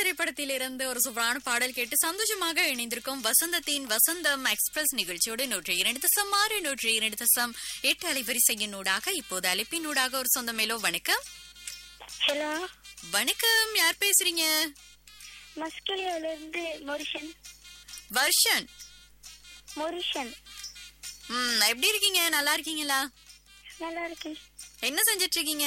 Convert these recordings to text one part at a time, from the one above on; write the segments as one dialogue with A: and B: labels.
A: திரைப்படத்தில் இருந்து ஒரு சூப்பரான பாடல் கேட்டு சந்தோஷமாக இணைந்திருக்கும் வசந்தத்தின் வசந்தம் எக்ஸ்பிரஸ் நிகழ்ச்சியோடு நூற்றி இரண்டு தசம் ஆறு நூற்றி இரண்டு தசம் எட்டு அலைவரிசையின் ஊடாக இப்போது அழைப்பின் ஊடாக ஒரு சொந்த மேலோ வணக்கம்
B: ஹலோ
A: வணக்கம் யார் பேசுறீங்க
B: மஸ்கலியால இருந்து மொரிஷன்
A: வர்ஷன்
B: மொரிஷன்
A: ம் எப்படி இருக்கீங்க நல்லா இருக்கீங்களா
B: நல்லா இருக்கேன்
A: என்ன செஞ்சிட்டு இருக்கீங்க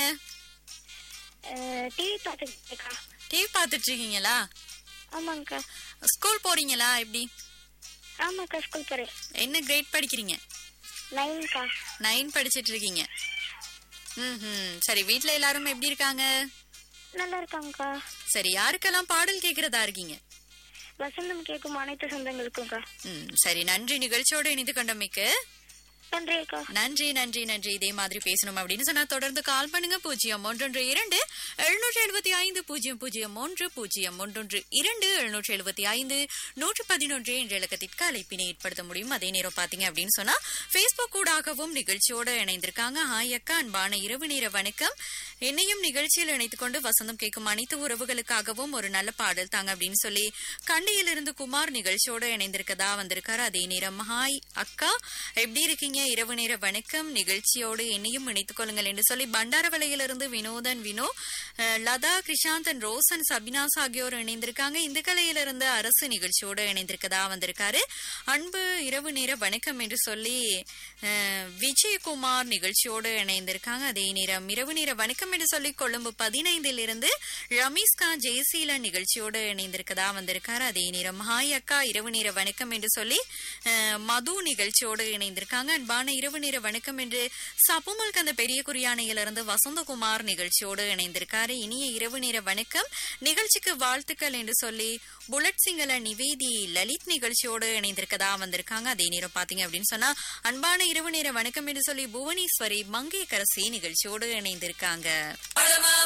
B: டிவி பார்த்துக்கிட்டேக்கா
A: டிவி பார்த்துட்டு இருக்கீங்களா
B: ஆமாங்கக்கா
A: ஸ்கூல் போறீங்களா எப்படி
B: ஆமாக்கா ஸ்கூல் போறேன்
A: என்ன கிரேட் படிக்கிறீங்க
B: நைன்க்கா
A: நைன் படிச்சிட்டு இருக்கீங்க ம் சரி வீட்ல எல்லாரும் எப்படி இருக்காங்க
B: நல்லா இருக்காங்கக்கா
A: சரி யாருக்கெல்லாம் பாடல் கேக்குறதா இருக்கீங்க
B: வசந்தம் கேட்கும் அனைத்து சொந்தங்களுக்கும்க்கா
A: ம் சரி நன்றி நிகழ்ச்சியோட இணைந்து கொண்டமைக்கு
B: நன்றி அக்கா
A: நன்றி நன்றி நன்றி இதே மாதிரி பேசணும் அப்படின்னு சொன்னா தொடர்ந்து கால் பண்ணுங்க பூஜ்ஜியம் ஒன்றொன்று இரண்டு எழுநூற்றி எழுபத்தி ஐந்து பூஜ்ஜியம் பூஜ்ஜியம் ஒன்று பூஜ்ஜியம் ஒன்றொன்று இரண்டு எழுநூற்றி எழுபத்தி ஐந்து நூற்று பதினொன்று என்ற இலக்கத்திற்கு அழைப்பினை ஏற்படுத்த முடியும் அதே நேரம் பாத்தீங்க அப்படின்னு சொன்னா பேஸ்புக் ஊடாகவும் நிகழ்ச்சியோட இணைந்திருக்காங்க ஹாய் அக்கா அன்பான இரவு நேர வணக்கம் என்னையும் நிகழ்ச்சியில் இணைத்துக் கொண்டு வசந்தம் கேட்கும் அனைத்து உறவுகளுக்காகவும் ஒரு நல்ல பாடல் தாங்க அப்படின்னு சொல்லி கண்டியிலிருந்து குமார் நிகழ்ச்சியோட இணைந்திருக்கதா வந்திருக்காரு அதே நேரம் ஹாய் அக்கா எப்படி இருக்கீங்க இரவு நேர வணக்கம் நிகழ்ச்சியோடு என்னையும் இணைத்துக் கொள்ளுங்கள் என்று சொல்லி பண்டாரவளையிலிருந்து வினோதன் வினோ அஹ், லதா கிருஷாந்தன் ரோசன் சபினாஸ் ஆகியோர் இணைந்திருக்காங்க இந்த கலையிலிருந்து அரசு நிகழ்ச்சியோடு இணைந்திருக்கதா வந்திருக்காரு அன்பு இரவு நேர வணக்கம் என்று சொல்லி அஹ், விஜயகுமார் நிகழ்ச்சியோடு இணைந்திருக்காங்க அதே நேரம் இரவு நேர வணக்கம் என்று சொல்லி கொழும்பு பதினைந்தில் இருந்து ரமேஷ்கா ஜெயசீலன் நிகழ்ச்சியோடு இணைந்திருக்கதா வந்திருக்காரு அதே நேரம் ஹாய் அக்கா இரவு நேர வணக்கம் என்று சொல்லி அஹ், மது நிகழ்ச்சியோடு இணைந்திருக்காங்க அன்பான இரவு நேர வணக்கம் என்று சப்புமல் கந்த பெரிய குறியானையிலிருந்து வசந்தகுமார் நிகழ்ச்சியோடு இணைந்திருக்காரு இனிய இரவு நேர வணக்கம் நிகழ்ச்சிக்கு வாழ்த்துக்கள் என்று சொல்லி புல்லட் சிங்கள நிவேதி லலித் நிகழ்ச்சியோடு இணைந்திருக்கதா வந்திருக்காங்க அதே நேரம் பாத்தீங்க அப்படின்னு சொன்னா அன்பான இரவு நேர வணக்கம் என்று சொல்லி புவனேஸ்வரி மங்கையரசி நிகழ்ச்சியோடு இணைந்திருக்காங்க